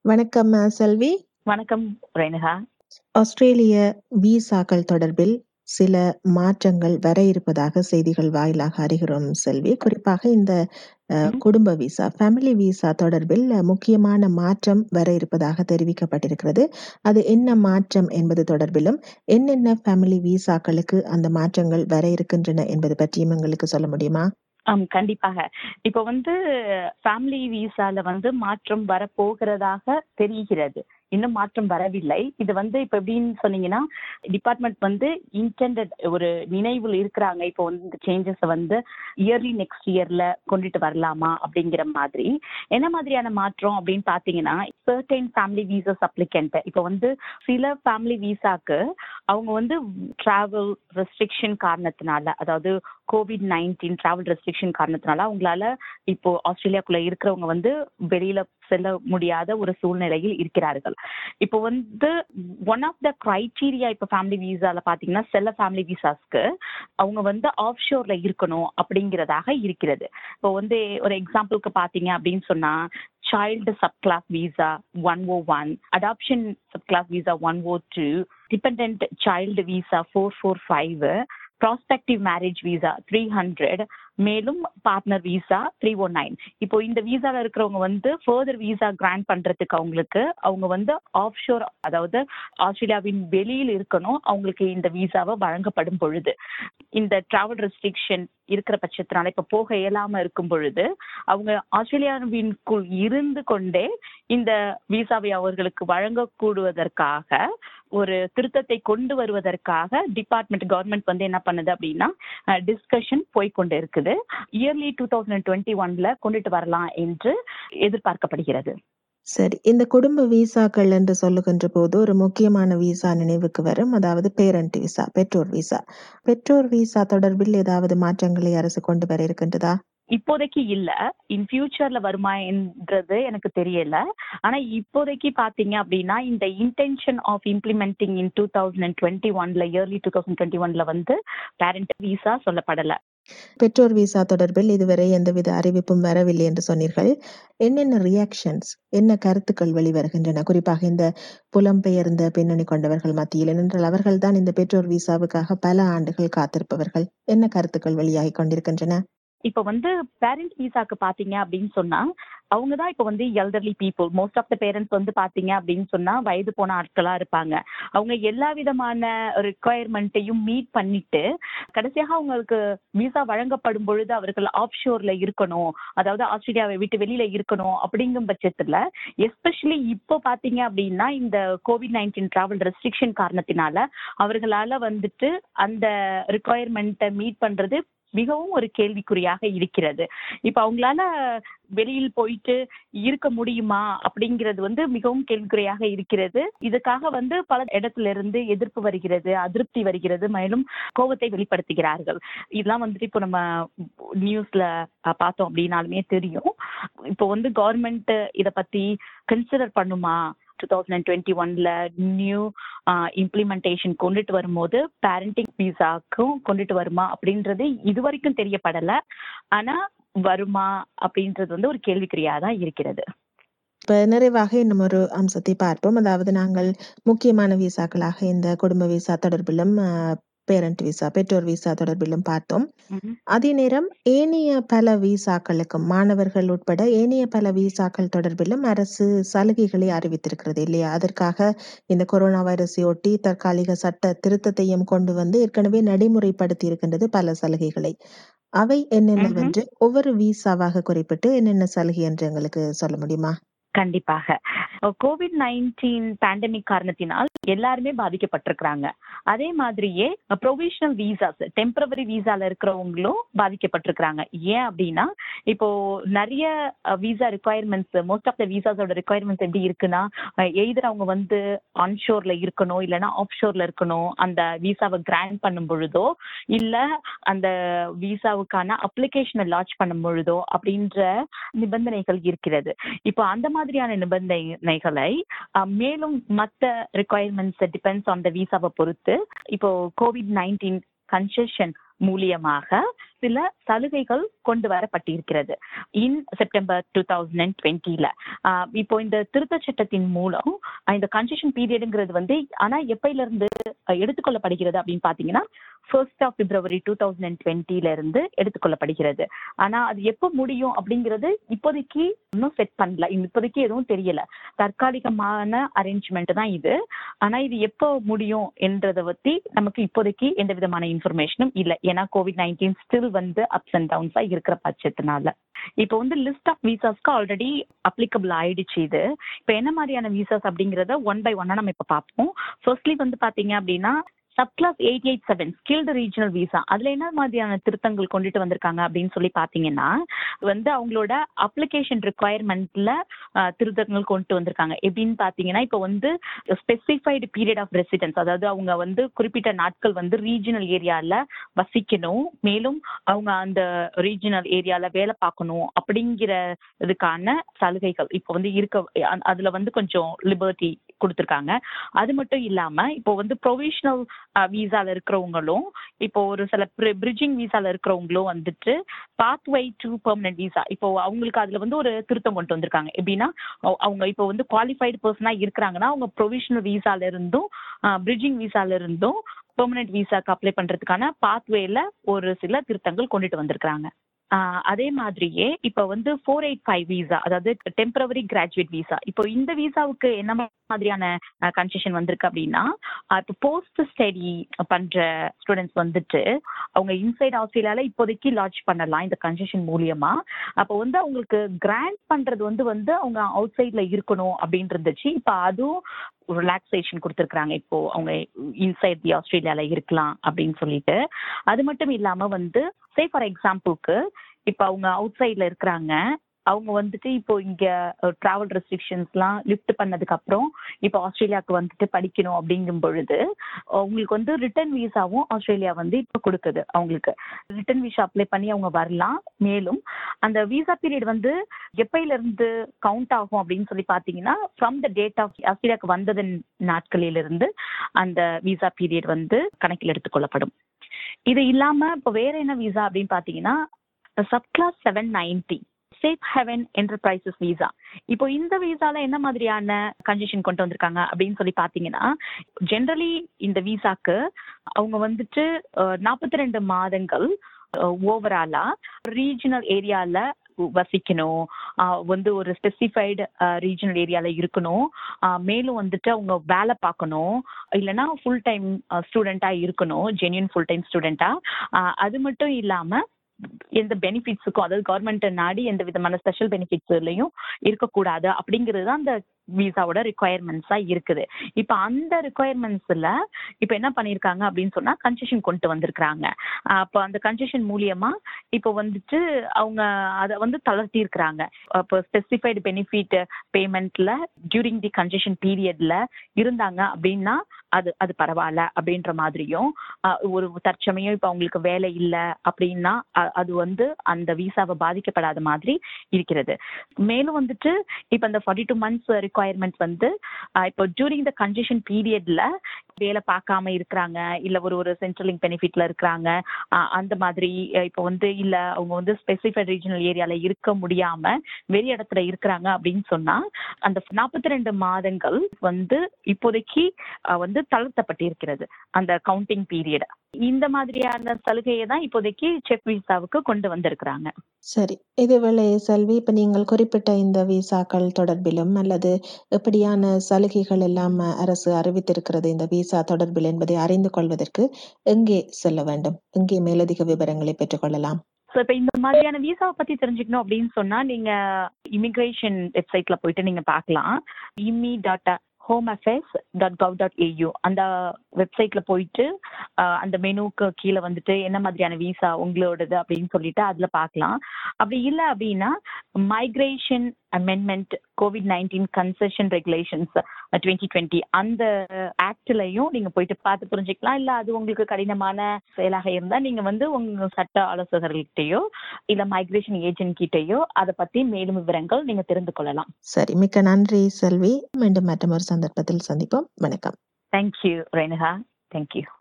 வணக்கம் அ, செல்வி. வணக்கம் ரேணுகா. ஆஸ்திரேலிய விசாக்கள் தொடர்பில் சில மாற்றங்கள் வர இருப்பதாக செய்திகள் வாயிலாக அறிகிறோம் செல்வி. குறிப்பாக இந்த அ, ம். குடும்ப விசா, ஃபேமிலி விசா தொடர்பில் அ, முக்கியமான மாற்றம் வர இருப்பதாக தெரிவிக்கப்பட்டிருக்கிறது. அது என்ன மாற்றம் என்பது தொடர்பிலும், என்னென்ன ஃபேமிலி விசாக்களுக்கு அந்த மாற்றங்கள் வர இருக்கின்றன என்பது பற்றியும் எங்களுக்கு சொல்ல முடியுமா? ஆம், கண்டிப்பாக. இப்ப வந்து ஃபேமிலி விசால வந்து மாற்றம் வரப்போகிறதாக தெரிகிறது. இன்னும் மாற்றம் வரவில்லை. இது வந்து இப்ப எப்படின்னு சொன்னீங்கன்னா, டிபார்ட்மெண்ட் வந்து இன்டெண்டட் ஒரு நினைவில் இருக்கிறாங்க. இப்போ வந்து இந்த சேஞ்சஸ வந்து இயர்லி நெக்ஸ்ட் இயர்ல கொண்டுட்டு வரலாமா அப்படிங்கிற மாதிரி. என்ன மாதிரியான மாற்றம் அப்படின்னு பார்த்தீங்கன்னா, சர்டைன் ஃபேமிலி விசாஸ் அப்ளிகன்ட் இப்போ வந்து சில ஃபேமிலி விசாக்கு அவங்க வந்து டிராவல் ரெஸ்ட்ரிக்ஷன் காரணத்தினால, அதாவது கோவிட்-19 டிராவல் ரெஸ்ட்ரிக்ஷன் காரணத்தினால அவங்களால இப்போ ஆஸ்திரேலியாக்குள்ள இருக்கிறவங்க வந்து வெளியில செல்ல முடியாத ஒரு சூழ்நிலையில் இருக்கிறார்கள். இப்போ வந்து ஒன் ஆஃப் த கிரைட்டீரியா இப்போ ஃபேமிலி விசால பார்த்தீங்கன்னா, சில ஃபேமிலி விசாஸ்க்கு அவங்க வந்து ஆஃப் ஷோர்ல இருக்கணும் அப்படிங்கிறதாக இருக்கிறது. இப்போ வந்து ஒரு எக்ஸாம்பிளுக்கு பார்த்தீங்க அப்படின்னு சொன்னா, child sub class visa 101, adoption sub class visa 102, dependent child visa 445, prospective marriage visa 300, மேலும் பார்ட்னர் விசா 319. இப்போ இந்த விசால இருக்கிறவங்க வந்து ஃபர்தர் விசா கிராண்ட் பண்றதுக்கு அவங்களுக்கு அவங்க வந்து ஆஃப் ஷோர் அதாவது ஆஸ்திரேலியாவின் வெளியில் இருக்கணும். அவங்களுக்கு இந்த விசாவை வழங்கப்படும் பொழுது. இந்த டிராவல் ரெஸ்ட்ரிக்ஷன் இருக்கிற பட்சத்தினால இப்ப போக இயலாம இருக்கும் பொழுது, அவங்க ஆஸ்திரேலியாவின்குள் இருந்து கொண்டே இந்த விசாவை அவர்களுக்கு வழங்கக்கூடுவதற்காக ஒரு திருத்தத்தை கொண்டு வருவதற்காக டிபார்ட்மெண்ட் கவர்மெண்ட் வந்து என்ன பண்ணுது அப்படின்னா, அ, டிஸ்கஷன் போய்க்கொண்டு இருக்குது. இயர்லி 2021ல கொண்டுட்டு வரலாம் என்று எதிர்பார்க்கப்படுகிறது. சரி. இந்த குடும்ப விசாக்கள் என்று சொல்லுகின்ற போது ஒரு முக்கியமான விசா நினைவுக்கு வரும். அதாவது பேரண்ட் விசா, பெற்றோர் விசா. பெற்றோர் விசா தொடர்பில் ஏதாவது மாற்றங்களை அரசு கொண்டு வர இருக்கின்றதா? இப்போதைக்கு இல்ல. இன் ஃபியூச்சர்ல வருமா என்றது எனக்கு தெரியல. ஆனா இப்போதைக்கு பார்த்தீங்க அப்படின்னா, இந்த இன்டென்ஷன் ஆஃப் இம்ப்ளிமெண்டிங் இன் 2021ல இயர்லி 2021ல வந்து பேரண்ட் விசா சொல்லப்படல. பெற்றோர் விசா தொடர்பில் இதுவரை எந்தவித அறிவிப்பும் வரவில்லை என்று சொன்னீர்கள். என்னென்ன ரியாக்ஷன்ஸ், என்ன கருத்துக்கள் வெளிவருகின்றன? குறிப்பாக இந்த புலம்பெயர்ந்த பின்னணி கொண்டவர்கள் மத்தியில். ஏனென்றால் அவர்கள்தான் இந்த பெற்றோர் விசாவுக்காக பல ஆண்டுகள் காத்திருப்பவர்கள். என்ன கருத்துக்கள் வெளியாகிக் கொண்டிருக்கின்றன? இப்ப வந்து பேரண்ட் விசாக்கு பார்த்தீங்க அப்படின்னு சொன்னா, அவங்க தான் இப்ப வந்து elderly people. Most of the parents வந்து பார்த்தீங்க அப்படின்னு சொன்னா, வயது போன ஆட்களா இருப்பாங்க. அவங்க எல்லா விதமான ரிக்வயர்மென்ட்டையும் மீட் பண்ணிட்டு, கடைசியாக அவங்களுக்கு விசா வழங்கப்படும் பொழுது அவர்கள் ஆஃப் ஷோர்ல இருக்கணும். அதாவது ஆஸ்திரேலியாவை விட்டு வெளியில இருக்கணும் அப்படிங்கும் பட்சத்துல, எஸ்பெஷலி இப்போ பார்த்தீங்க அப்படின்னா, இந்த கோவிட்-19 டிராவல் ரெஸ்ட்ரிக்ஷன் காரணத்தினால அவர்களால வந்துட்டு அந்த ரிக்வயர்மென்ட்ட மீட் பண்றது மிகவும் ஒரு கேள்விக்குறியாக இருக்கிறது. இப்ப அவங்களால வெளியில் போயிட்டு இருக்க முடியுமா? அப்படிங்கிறது வந்து மிகவும் கேள்விக்குறியாக இருக்கிறது. இதுக்காக வந்து பல இடத்துல இருந்து எதிர்ப்பு வருகிறது, அதிருப்தி வருகிறது, மேலும் கோபத்தை வெளிப்படுத்துகிறார்கள். இதெல்லாம் வந்துட்டு இப்போ நம்ம நியூஸ்ல அ, பார்த்தோம் அப்படின்னாலுமே தெரியும். இப்போ வந்து கவர்மெண்ட் இத பத்தி கன்சிடர் பண்ணுமா? 2021ல நியூ அ, இம்ப்ளிமெண்டேஷன் கொண்டுட்டு வரும்போது பேரண்டிங் விசாக்கும் கொண்டுட்டு வருமா? அப்படின்றது இதுவரைக்கும் தெரியப்படல. ஆனா வருமா? அப்படின்றது வந்து ஒரு கேள்விக்குறியா தான் இருக்கிறது. இப்ப நிறைவாக இன்னும் ஒரு அம்சத்தை பார்ப்போம். அதாவது நாங்கள் முக்கியமான விசாக்களாக இந்த குடும்ப விசா தொடர்பிலும், அ, பேரண்ட் விசா, பெற்றோர் விசா தொடர்பிலும் பார்த்தோம். ம்ஹ்ம். அதே நேரம் ஏனைய பல விசாக்களுக்கும், மாணவர்கள் உட்பட ஏனைய பல விசாக்கள் தொடர்பிலும் அரசு சலுகைகளை அறிவித்திருக்கிறது இல்லையா? அதற்காக இந்த கொரோனா வைரஸை ஒட்டி தற்காலிக சட்ட திருத்தத்தையும் கொண்டு வந்து ஏற்கனவே நடைமுறைப்படுத்தி இருக்கின்றது பல சலுகைகளை. அவை ம்ஹ்ம். என்னென்னவென்று ஒவ்வொரு விசாவாக குறிப்பிட்டு என்னென்ன சலுகை என்று எங்களுக்கு சொல்ல முடியுமா? கண்டிப்பாக. கோவிட்-19 பேண்டமிக் காரணத்தினால் எல்லாருமே பாதிக்கப்பட்டிருக்கிறாங்க. அதே மாதிரியே ப்ரொவிஷனல் விசாஸ், டெம்பரவரி விசால இருக்கிறவங்களும் பாதிக்கப்பட்டிருக்கிறாங்க. ஏன் அப்படின்னா, இப்போ நெறைய அ, visa requirements most of the விசாஸோட ரிக்வயர்மென்ட்ஸ் எப்படி இருக்குன்னா, அ, எய்தர் அவங்க வந்து ஆன் ஷோர்ல இருக்கணும், இல்லன்னா ஆஃப் ஷோர்ல இருக்கணும். அந்த விசாவ கிராண்ட் பண்ணும் பொழுதோ, இல்ல அந்த விசாவுக்கான அப்ளிகேஷன லான்ச் பண்ணும் பொழுதோ அப்படின்ற நிபந்தனைகள் இருக்கிறது. இப்போ அந்த மாதிரியான நிபந்தனைகளை அ, மேலும் மத்த ரிக்வயர்மென்ட்ஸ் டிபெண்ட்ஸ் ஆன் த விசாவ பொறுத்து இப்போ கோவிட்-19 கன்செஷன் மூலியமாக சில சலுகைகள் கொண்டு வரப்பட்டிருக்கிறது in September two thousand and டுவெண்ட்டில இப்போ இந்த திருத்த சட்டத்தின் மூலம் இந்த கன்செஷன் பீரியடுங்கிறது வந்து ஆனா எப்பையில இருந்து எடுத்துக்கொள்ளப்படுகிறது அப்படின்னு பாத்தீங்கன்னா first of February two thousand and டுவெண்ட்டில இருந்து எடுத்துக்கொள்ளப்படுகிறது ஆனா அது எப்போ முடியும் அப்படிங்கிறது இப்போதைக்கு இன்னும் செட் பண்ணல இப்போதைக்கு எதுவும் தெரியல தற்காலிகமான அரேஞ்ச்மெண்ட் தான் இது ஆனா இது எப்போ முடியும் என்றதை பத்தி நமக்கு இப்போதைக்கு எந்த விதமான இன்ஃபர்மேஷனும் இல்லை ஏன்னா கோவிட் நைன்டீன் ஸ்டில் வந்து அப்ஸ் அண்ட் டவுன்ஸா இருக்கிற பட்சத்தினால இப்போ வந்து லிஸ்ட் ஆஃப் விசாஸ்க்கு ஆல்ரெடி அப்ளிகபிள் ஆயிடுச்சு இது இப்போ என்ன மாதிரியான விசாஸ் அப்படிங்கிறத ஒன் பை ஒன்னா நம்ம இப்போ பார்ப்போம் ஃபர்ஸ்ட்லி வந்து பாத்தீங்க அப்படின்னா subclass eight eight seven skilled regional visa அதுல என்ன மாதிரியான திருத்தங்கள் கொண்டுட்டு வந்திருக்காங்க அப்படின்னு சொல்லி பாத்தீங்கன்னா வந்து அவங்களோட அப்ளிகேஷன் ரிக்குவயர்மெண்ட்ல திருத்தங்கள் கொண்டு வந்திருக்காங்க எப்படின்னு பாத்தீங்கன்னா இப்போ வந்து ஸ்பெசிஃபைடு பீரியட் ஆஃப் ரெசிடென்ஸ் அதாவது அவங்க வந்து குறிப்பிட்ட நாட்கள் வந்து ரீஜனல் ஏரியால வசிக்கணும் மேலும் அவங்க அந்த ரீஜனல் ஏரியால வேலை பார்க்கணும் அப்படிங்கிறதுக்கான சலுகைகள் இப்போ வந்து இருக்க அதுல வந்து கொஞ்சம் லிபர்ட்டி கொடுத்துருக்காங்க அது மட்டும் இல்லாம இப்போ வந்து ப்ரொவிஷனல் விசால இருக்கிறவங்களும் இப்போ ஒரு சில பிரிட்ஜிங் விசால இருக்கிறவங்களும் வந்துட்டு பாத்வை டு பெர்மனன்ட் விசா இப்போ அவங்களுக்கு அதுல வந்து ஒரு திருத்தம் கொண்டு வந்திருக்காங்க எப்படின்னா அவங்க இப்போ வந்து குவாலிஃபைடு பர்சனா இருக்கிறாங்கன்னா அவங்க ப்ரொவிஷனல் விசால இருந்தும் பிரிட்ஜிங் விசால இருந்தும் பெர்மனன்ட் விசாக்கு அப்ளை பண்றதுக்கான பாத்வேல ஒரு சில திருத்தங்கள் கொண்டுட்டு வந்திருக்காங்க அதே மாதிரியே இப்போ வந்து ஃபோர் எயிட் ஃபைவ் விசா அதாவது டெம்பரவரி கிராஜுவேட் விசா இப்போ இந்த விசாவுக்கு என்ன மாதிரியான கன்செஷன் வந்திருக்கு அப்படின்னா இப்போ போஸ்ட் ஸ்டடி பண்ற ஸ்டூடெண்ட்ஸ் வந்துட்டு அவங்க இன்சைட் ஆஸ்திரேலியால இப்போதைக்கு லான்ச் பண்ணலாம் இந்த கன்செஷன் மூலியமா அப்போ வந்து அவங்களுக்கு கிராண்ட் பண்றது வந்து வந்து அவங்க அவுட் சைட்ல இருக்கணும் அப்படின்னு இருந்துச்சு இப்போ அதுவும் ரிலாக்ஸேஷன் கொடுத்துருக்குறாங்க இப்போ அவங்க இன்சைட் தி ஆஸ்திரேலியால இருக்கலாம் அப்படின்னு சொல்லிட்டு அது மட்டும் இல்லாம வந்து சே ஃபார் எக்ஸாம்பிளுக்கு இப்போ அவங்க அவுட் சைட்ல இருக்கிறாங்க அவங்க வந்துட்டு இப்போ இங்க டிராவல் ரெஸ்ட்ரிக்ஷன்ஸ்லாம் லிஃப்ட் பண்ணதுக்கு அப்புறம் இப்போ ஆஸ்திரேலியாவுக்கு வந்துட்டு படிக்கணும் அப்படிங்கும் பொழுது அவங்களுக்கு வந்து ரிட்டர்ன் விசாவும் ஆஸ்திரேலியா வந்து இப்போ கொடுக்குது அவங்களுக்கு ரிட்டர்ன் விசா அப்ளை பண்ணி அவங்க வரலாம் மேலும் அந்த விசா பீரியட் வந்து எப்பையில இருந்து கவுண்ட் ஆகும் அப்படின்னு சொல்லி பாத்தீங்கன்னா ஃப்ரம் த டேட் ஆஃப் ஆஸ்திரேலியாவுக்கு வந்ததன் நாட்களிலிருந்து அந்த விசா பீரியட் வந்து கணக்கில் எடுத்துக்கொள்ளப்படும் இது இல்லாம இப்போ வேற என்ன விசா அப்படின்னு பாத்தீங்கன்னா subclass seven ninety safe haven enterprises visa இப்போ இந்த விசால என்ன மாதிரியான கன்ஜெஷன் கொண்டு வந்திருக்காங்க அப்படின்னு சொல்லி பாத்தீங்கன்னா ஜென்ரலி இந்த விசாக்கு அவங்க வந்துட்டு நாற்பத்தி ரெண்டு மாதங்கள் ஓவராலா ரீஜனல் ஏரியால வசிக்கணும் வந்து ஒரு ஸ்பெசிஃபைடு ரீஜனல் ஏரியால இருக்கணும் மேலும் வந்துட்டு அவங்க வேலை பார்க்கணும் இல்லைன்னா ஃபுல் டைம் ஸ்டூடெண்டா இருக்கணும் ஜென்யூன் ஃபுல் டைம் ஸ்டூடெண்டா அது மட்டும் இல்லாம எந்த பெனிஃபிட்ஸுக்கும் அதாவது கவர்மெண்ட் நாடி எந்த விதமான ஸ்பெஷல் பெனிஃபிட்ஸ்லையும் இருக்கக்கூடாது அப்படிங்கிறது தான் அந்த விசாவோட ரிக்குவயர்மெண்ட்ஸா இருக்குது இப்போ அந்த ரிக்குவயர்மெண்ட்ஸ்ல இப்போ என்ன பண்ணியிருக்காங்க அப்படின்னு சொன்னா கன்செஷன் கொண்டு வந்திருக்கிறாங்க அப்போ அந்த கன்செஷன் மூலியமா இப்போ வந்துட்டு அவங்க அதை வந்து தளர்த்தி இருக்கிறாங்க இப்போ ஸ்பெசிஃபைடு பெனிஃபிட் பேமெண்ட்ல டியூரிங் தி கன்செஷன் பீரியட்ல இருந்தாங்க அப்படின்னா அது அது பரவாயில்ல அப்படின்ற மாதிரியும் ஒரு தற்சமயம் இப்போ அவங்களுக்கு வேலை இல்லை அப்படின்னா அது வந்து அந்த விசாவை பாதிக்கப்படாத மாதிரி இருக்கிறது மேலும் வந்துட்டு இப்போ அந்த ஃபார்ட்டி டூ மந்த்ஸ் ரிக்குவயர்மெண்ட் வந்து இப்போ ஜூரிங் த கன்ஜெஷன் பீரியட்ல வேலை பார்க்காம இருக்கிறாங்க இல்ல ஒரு ஒரு சென்ட்ரலிங் பெனிஃபிட்ல இருக்கிறாங்க அந்த மாதிரி இப்போ வந்து இல்ல அவங்க வந்து ஸ்பெசிஃபைட் ரீஜனல் ஏரியால இருக்க முடியாம வெளி இடத்துல இருக்கிறாங்க அப்படின்னு சொன்னா அந்த நாற்பத்தி ரெண்டு மாதங்கள் வந்து இப்போதைக்கு வந்து தளர்த்தப்பட்டிருக்கிறது அந்த கவுண்டிங் பீரியட் இந்த மாதிரியான சலுகையை தான் இப்போதைக்கு செக் விசாவுக்கு கொண்டு வந்திருக்கிறாங்க சரி இதுவேளை செல்வி இப்ப நீங்கள் குறிப்பிட்ட இந்த விசாக்கள் தொடர்பிலும் அல்லது எப்படியான சலுகைகள் எல்லாம் அரசு அறிவித்திருக்கிறது இந்த விசா தொடர்பில் என்பதை அறிந்து கொள்வதற்கு எங்கே செல்ல வேண்டும் எங்கே மேலதிக விவரங்களை பெற்றுக்கொள்ளலாம் ஸோ இப்போ இந்த மாதிரியான விசாவை பத்தி தெரிஞ்சுக்கணும் அப்படின்னு சொன்னா நீங்க இமிகிரேஷன் வெப்சைட்ல போயிட்டு நீங்க பார்க்கலாம் immi dot home affairs dot gov dot AU அந்த வெப்சைட்ல போயிட்டு அந்த மெனுக்கு கீழே வந்துட்டு என்ன மாதிரியான விசா உங்களோடது அப்படின்னு சொல்லிட்டு அதுல பார்க்கலாம் அப்படி இல்லை அப்படின்னா migration amendment Covid nineteen concession regulations twenty twenty அந்த ஆக்ட்லையும் நீங்க போயிட்டு பார்த்து புரிஞ்சுக்கலாம் இல்ல அது உங்களுக்கு கடினமான செயலாக இருந்தா நீங்க வந்து உங்க சட்ட ஆலோசகர்கள்கிட்டயோ இல்ல மைக்ரேஷன் ஏஜென்ட் கிட்டயோ அதை பத்தி மேலும் விவரங்கள் நீங்க தெரிந்து கொள்ளலாம் சரி மிக்க நன்றி செல்வி மீண்டும் மற்றொரு சந்தர்ப்பத்தில் சந்திப்போம் வணக்கம் தேங்க்யூ ரேணுகா தேங்க்யூ